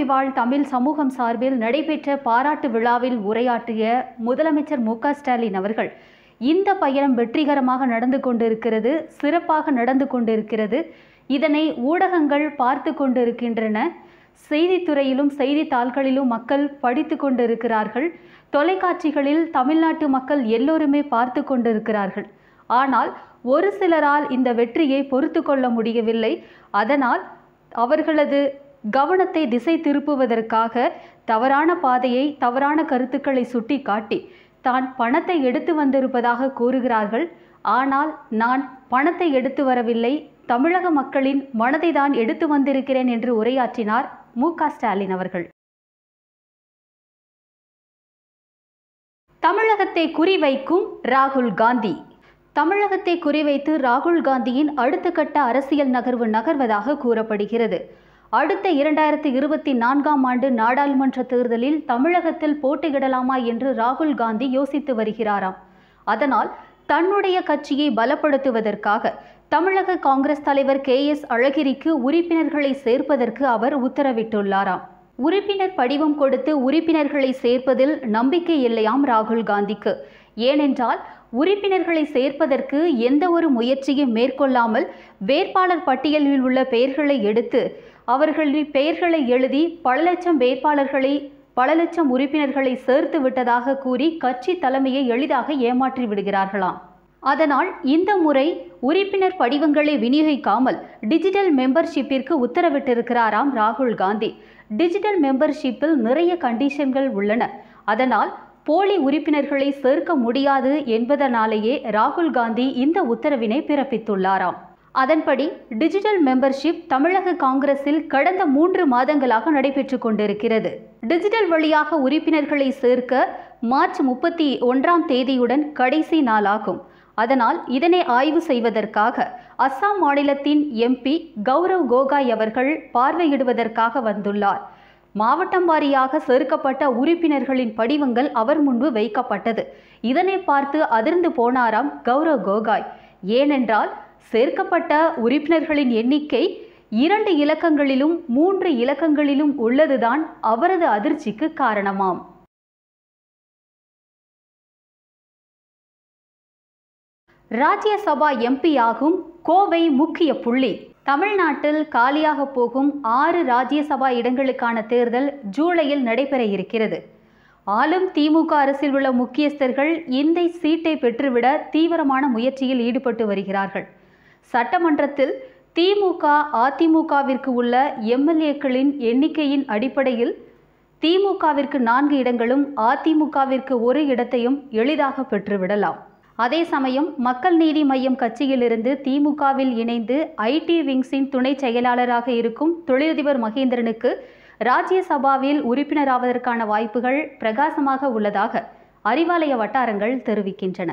தூத்துக்குடி வாழ் தமிழ் சமூகம் சார்பில் நடைபெற்ற பாராட்டு விழாவில் உரையாற்றிய முதலமைச்சர் மு க ஸ்டாலின் அவர்கள் இந்த பயணம் வெற்றிகரமாக நடந்து கொண்டிருக்கிறது சிறப்பாக நடந்து கொண்டிருக்கிறது இதனை ஊடகங்கள் பார்த்து கொண்டிருக்கின்றன செய்தித்துறையிலும் செய்தித்தாள்களிலும் மக்கள் படித்து கொண்டிருக்கிறார்கள் தொலைக்காட்சிகளில் தமிழ்நாட்டு மக்கள் எல்லோருமே பார்த்து கொண்டிருக்கிறார்கள் ஆனால் ஒரு சிலரால் இந்த வெற்றியை பொறுத்து கொள்ள முடியவில்லை அதனால் அவர்களது கவனத்தை திசை திருப்புவதற்காக தவறான பாதையை தவறான கருத்துக்களை சுட்டி காட்டி தான் பணத்தை எடுத்து வந்திருப்பதாக கூறுகிறார்கள் ஆனால் நான் பணத்தை எடுத்து வரவில்லை தமிழக மக்களின் மனதை தான் எடுத்து வந்திருக்கிறேன் என்று உரையாற்றினார் மு க ஸ்டாலின் அவர்கள் தமிழகத்தை குறிவைக்கும் ராகுல் காந்தி தமிழகத்தை குறிவைத்து ராகுல் காந்தியின் அடுத்த கட்ட அரசியல் நகர்வு நகர்வதாக கூறப்படுகிறது அடுத்த இரண்டாயிரத்தி இருபத்தி நான்காம் ஆண்டு நாடாளுமன்ற தேர்தலில் தமிழகத்தில் போட்டியிடலாமா என்று ராகுல் காந்தி யோசித்து வருகிறாராம் அதனால் தன்னுடைய கட்சியை பலப்படுத்துவதற்காக தமிழக காங்கிரஸ் தலைவர் கே எஸ் அழகிரிக்கு உறுப்பினர்களை சேர்ப்பதற்கு அவர் உத்தரவிட்டுள்ளாராம் உறுப்பினர் படிவம் கொடுத்து உறுப்பினர்களை சேர்ப்பதில் நம்பிக்கை இல்லையாம் ராகுல் காந்திக்கு ஏனென்றால் உறுப்பினர்களை சேர்ப்பதற்கு எந்த ஒரு முயற்சியும் மேற்கொள்ளாமல் வேட்பாளர் பட்டியலில் உள்ள பெயர்களை எடுத்து அவர்களின் பெயர்களை எழுதி பல லட்சம் வேட்பாளர்களை பல லட்சம் உறுப்பினர்களை சேர்த்து விட்டதாக கூறி கட்சி தலைமையை எளிதாக ஏமாற்றி விடுகிறார்களாம் அதனால் இந்த முறை உறுப்பினர் படிவங்களை விநியோகிக்காமல் டிஜிட்டல் மெம்பர்ஷிப்பிற்கு உத்தரவிட்டிருக்கிறாராம் ராகுல் காந்தி டிஜிட்டல் மெம்பர்ஷிப்பில் நிறைய கண்டிஷன்கள் உள்ளன அதனால் போலி உறுப்பினர்களை சேர்க்க முடியாது என்பதனாலேயே ராகுல் காந்தி இந்த உத்தரவினை பிறப்பித்துள்ளாராம் அதன்படி டிஜிட்டல் மெம்பர்ஷிப் தமிழக காங்கிரஸில் கடந்த மூன்று மாதங்களாக நடைபெற்று கொண்டிருக்கிறது டிஜிட்டல் வழியாக உறுப்பினர்களை சேர்க்க மார்ச் முப்பத்தி ஒன்றாம் தேதியுடன் கடைசி நாளாகும் அதனால் இதனை ஆய்வு செய்வதற்காக அஸ்ஸாம் மாநிலத்தின் எம்பி கௌரவ் கோகாய் அவர்கள் பார்வையிடுவதற்காக வந்துள்ளார் மாவட்டம் வாரியாக சேர்க்கப்பட்ட உறுப்பினர்களின் படிவங்கள் அவர் முன்பு வைக்கப்பட்டது இதனை பார்த்து அதிர்ந்து போனாராம் கௌரவ் கோகாய் ஏனென்றால் சேர்க்கப்பட்ட உறுப்பினர்களின் எண்ணிக்கை இரண்டு இலக்கங்களிலும் மூன்று இலக்கங்களிலும் உள்ளதுதான் அவரது அதிர்ச்சிக்கு காரணமாம் ராஜ்யசபா எம்பி ஆகும் கோவை முக்கிய புள்ளி தமிழ்நாட்டில் காலியாக போகும் ஆறு ராஜ்யசபா இடங்களுக்கான தேர்தல் ஜூலையில் நடைபெற இருக்கிறது ஆளும் திமுக அரசில் உள்ள முக்கியஸ்தர்கள் இந்த சீட்டை பெற்றுவிட தீவிரமான முயற்சியில் ஈடுபட்டு வருகிறார்கள் சட்டமன்றத்தில் திமுக அதிமுகவிற்கு உள்ள எம்எல்ஏக்களின் எண்ணிக்கையின் அடிப்படையில் திமுகவிற்கு நான்கு இடங்களும் அதிமுகவிற்கு ஒரு இடத்தையும் எளிதாக பெற்றுவிடலாம் அதே சமயம் மக்கள் நீதி மையம் கட்சியிலிருந்து திமுகவில் இணைந்து ஐடி விங்ஸின் துணை செயலாளராக இருக்கும் தொழிலதிபர் மகேந்திரனுக்கு ராஜ்யசபாவில் உறுப்பினராவதற்கான வாய்ப்புகள் பிரகாசமாக உள்ளதாக அறிவாலய வட்டாரங்கள் தெரிவிக்கின்றன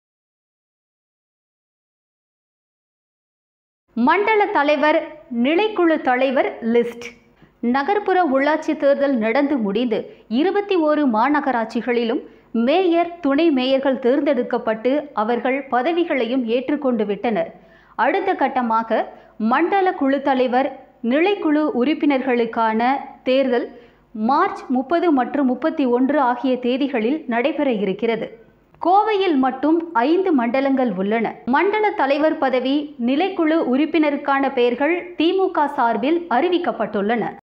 மண்டல தலைவர் நிலைக்குழு தலைவர் லிஸ்ட் நகர்ப்புற உள்ளாட்சி தேர்தல் நடந்து முடிந்து இருபத்தி ஓரு மாநகராட்சிகளிலும் மேயர் துணை மேயர்கள் தேர்ந்தெடுக்கப்பட்டு அவர்கள் பதவிகளையும் ஏற்றுக்கொண்டு விட்டனர் அடுத்த கட்டமாக மண்டல குழு தலைவர் நிலைக்குழு உறுப்பினர்களுக்கான தேர்தல் மார்ச் முப்பது மற்றும் முப்பத்தி ஒன்று ஆகிய தேதிகளில் நடைபெற இருக்கிறது கோவையில் மட்டும் ஐந்து மண்டலங்கள் உள்ளன மண்டல தலைவர் பதவி நிலைக்குழு உறுப்பினருக்கான பெயர்கள் திமுக சார்பில் அறிவிக்கப்பட்டுள்ளன